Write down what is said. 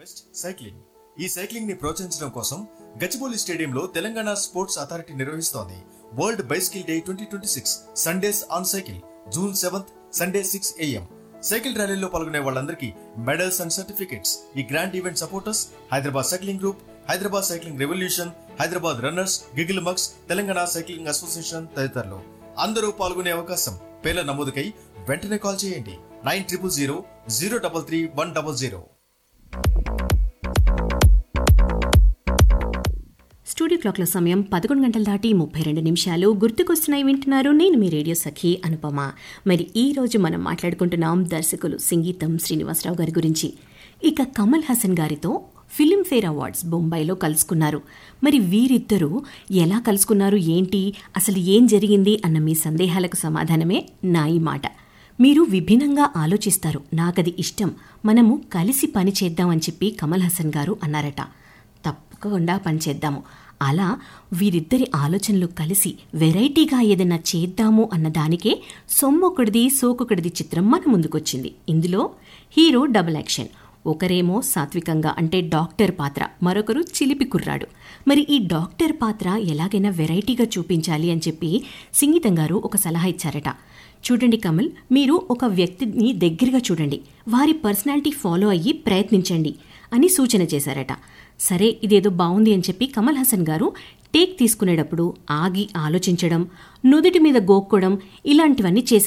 best cycling ఈ cycling ని ప్రోత్సహించడం కోసం గచ్చిబౌలి స్టేడియంలో తెలంగాణ స్పోర్ట్స్ అథారిటీ నిర్వహిస్తోంది world bicycle day twenty twenty six Sundays on cycle June seventh Sunday six AM cycle ర్యాలీలో పాల్గొనే వాళ్ళందరికీ మెడల్స్ అండ్ సర్టిఫికెట్స్ ఈ grand event supporters Hyderabad cycling group Hyderabad cycling revolution Hyderabad runners గిగిల్ మక్స్ తెలంగాణ సైక్లింగ్ అసోసియేషన్ తదితరులు అందరూ పాల్గొనే అవకాశం పేర్ల నమోదుకై వెంటనే కాల్ చేయండి nine triple zero zero double three one double zero studio క్లాక్ల సమయం పదకొండు గంటల దాటి ముప్పై రెండు నిమిషాలు గుర్తుకొస్తున్నాయి వింటున్నారు నేను మీ రేడియో సఖి అనుపమ మరి ఈ రోజు మనం మాట్లాడుకుంటున్నాం దర్శకులు సంగీతం శ్రీనివాసరావు గారి గురించి ఇక కమల్ హాసన్ గారితో ఫిలింఫేర్ అవార్డ్స్ బొంబాయిలో కలుసుకున్నారు మరి వీరిద్దరూ ఎలా కలుసుకున్నారు ఏంటి అసలు ఏం జరిగింది అన్న మీ సందేహాలకు సమాధానమే నా ఈ మాట మీరు విభిన్నంగా ఆలోచిస్తారు నాకది ఇష్టం మనము కలిసి పని చేద్దామని చెప్పి కమల్ హాసన్ గారు అన్నారట తప్పకుండా పనిచేద్దాము అలా వీరిద్దరి ఆలోచనలు కలిసి వెరైటీగా ఏదైనా చేద్దాము అన్న దానికే సొమ్మొకటిది సోకొకటిది చిత్రం మన ముందుకొచ్చింది ఇందులో హీరో డబుల్ యాక్షన్ ఒకరేమో సాత్వికంగా అంటే డాక్టర్ పాత్ర మరొకరు చిలిపి కుర్రాడు మరి ఈ డాక్టర్ పాత్ర ఎలాగైనా వెరైటీగా చూపించాలి అని చెప్పి సింగీతం గారు ఒక సలహా ఇచ్చారట చూడండి కమల్ మీరు ఒక వ్యక్తిని దగ్గరగా చూడండి వారి పర్సనాలిటీ ఫాలో అయ్యి ప్రయత్నించండి అని సూచన చేశారట సరే ఇదేదో బాగుంది అని చెప్పి కమల్ హాసన్ గారు టేక్ తీసుకునేటప్పుడు ఆగి ఆలోచించడం నుదుటి మీద గోక్కోవడం ఇలాంటివన్నీ చేశారు